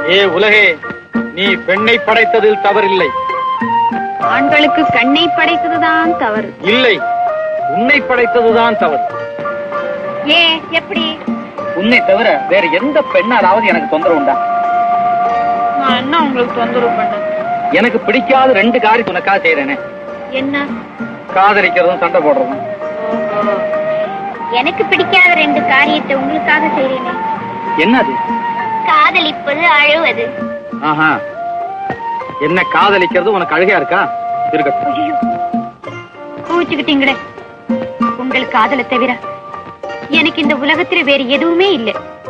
ஏ உலகே நீ பெண்ணை படைத்ததில் தவறில்லை ஆண்களுக்கு கண்ணை படைத்ததுதான் தவறு இல்லை உன்னை படைத்ததுதான் தவறு ஏ எப்படி உன்னை தவிர வேற எந்த பெண்ணாலாவது எனக்கு தொந்தரவு உண்டா நான் என்ன உங்களுக்கு தொந்தரவு பண்ண எனக்கு பிடிக்காத ரெண்டு காரியம் உனக்காக செய்யறேனே என்ன காதலிக்கிறதும் சண்டை போடுறதும் எனக்கு பிடிக்காத ரெண்டு காரியத்தை உங்களுக்காக செய்றேனே என்னது காதலிப்பது அழுவது ஆஹா என்ன காதலிக்கிறது உனக்கு அழுகையா இருக்கா இருக்கட்டும் ஐயோ கூச்சுக்கிட்டீங்களே உங்கள் காதலை தவிர எனக்கு இந்த உலகத்துல வேற எதுவுமே இல்லை